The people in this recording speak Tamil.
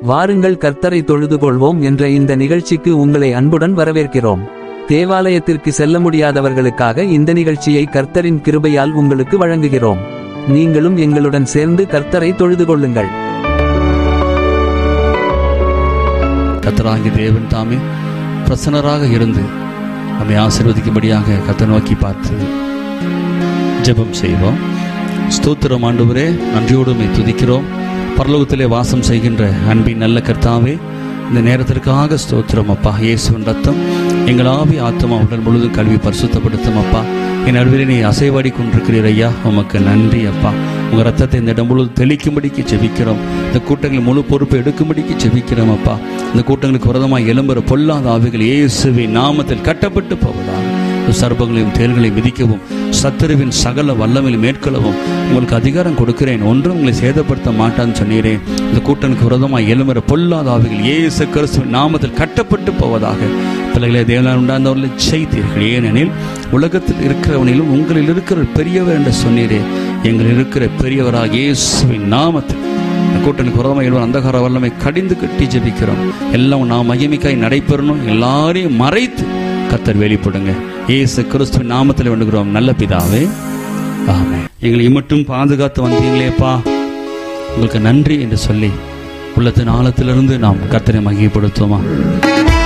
வாருங்கள் கர்த்தரை தொழுது கொள்வோம் என்ற இந்த நிகழ்ச்சிக்கு உங்களை அன்புடன் வரவேற்கிறோம் தேவாலயத்திற்கு செல்ல முடியாதவர்களுக்காக இந்த நிகழ்ச்சியை கர்த்தரின் கிருபையால் உங்களுக்கு வழங்குகிறோம் நீங்களும் எங்களுடன் சேர்ந்து கர்த்தரை தொழுது கொள்ளுங்கள் கத்தராகிய தேவன் தாமே பிரசன்னராக இருந்து நம்மை ஆசீர்வதிக்கும்படியாக கத்த நோக்கி பார்த்து ஜெபம் செய்வோம் ஸ்தோத்திரம் ஆண்டவரே நன்றியோடு உம்மை துதிக்கிறோம் பரலோகத்திலே வாசம் செய்கின்ற அன்பின் நல்ல கர்த்தாவே இந்த நேரத்திற்காக ஸ்தோத்திரம் அப்பா இயேசுவின் ரத்தம் எங்கள் ஆவி ஆத்மா உடல் முழுதும் கல்வி பரிசுத்தப்படுத்தும் அப்பா என் நடுவிலே நீ அசைவாடி கொண்டிருக்கிறீர் ஐயா உமக்கு நன்றி அப்பா உங்க ரத்தத்தை இந்த இடம் முழுவதும் தெளிக்கும்படிக்கு ஜெபிக்கிறோம் இந்த கூட்டங்கள் முழு பொறுப்பை எடுக்கும்படிக்கு ஜெபிக்கிறோம் அப்பா இந்த கூட்டங்களுக்கு விரதமாக எழும்புற பொல்லாத ஆவிகள் இயேசுவின் நாமத்தில் கட்டப்பட்டு போவதாக சர்ப்பங்களையும் தேர்களையும் மிதிக்கவும் சத்துருவின் சகல வல்லமையில் மேற்கொள்ளவும் உங்களுக்கு அதிகாரம் கொடுக்கிறேன் ஒன்றும் உங்களை சேதப்படுத்த மாட்டான்னு சொன்னீரேன் இந்த கூட்டனுக்கு விரதமாக எழுமுறை பொல்லாத ஆவிகள் இயேசு கிறிஸ்துவின் நாமத்தில் கட்டப்பட்டு போவதாக பிள்ளைகளை தேவனால் உண்டாந்தவர்களை செய்தீர்கள் ஏனெனில் உலகத்தில் இருக்கிறவனிலும் உங்களில் இருக்கிற பெரியவர் என்று சொன்னீரே எங்கள் இருக்கிற பெரியவராக இயேசுவின் நாமத்தில் இந்த கூட்டனுக்கு விரதமாக எழுவர் அந்தகார வல்லமை கடிந்து கட்டி ஜெபிக்கிறோம் எல்லாம் நாம் மகிமைக்காய் நடைபெறணும் எல்லாரையும் மறைத்து கத்தர் வெளிப்படுங்க இயேசு கிறிஸ்துவின் நாமத்தில் வேண்டுகிறோம் நல்ல பிதாவே ஆமே எங்களை இம்மட்டும் பாதுகாத்து வந்தீங்களேப்பா உங்களுக்கு நன்றி என்று சொல்லி உள்ளத்தின் ஆழத்திலிருந்து நாம் கத்தரை மகிமைப்படுத்துவோமா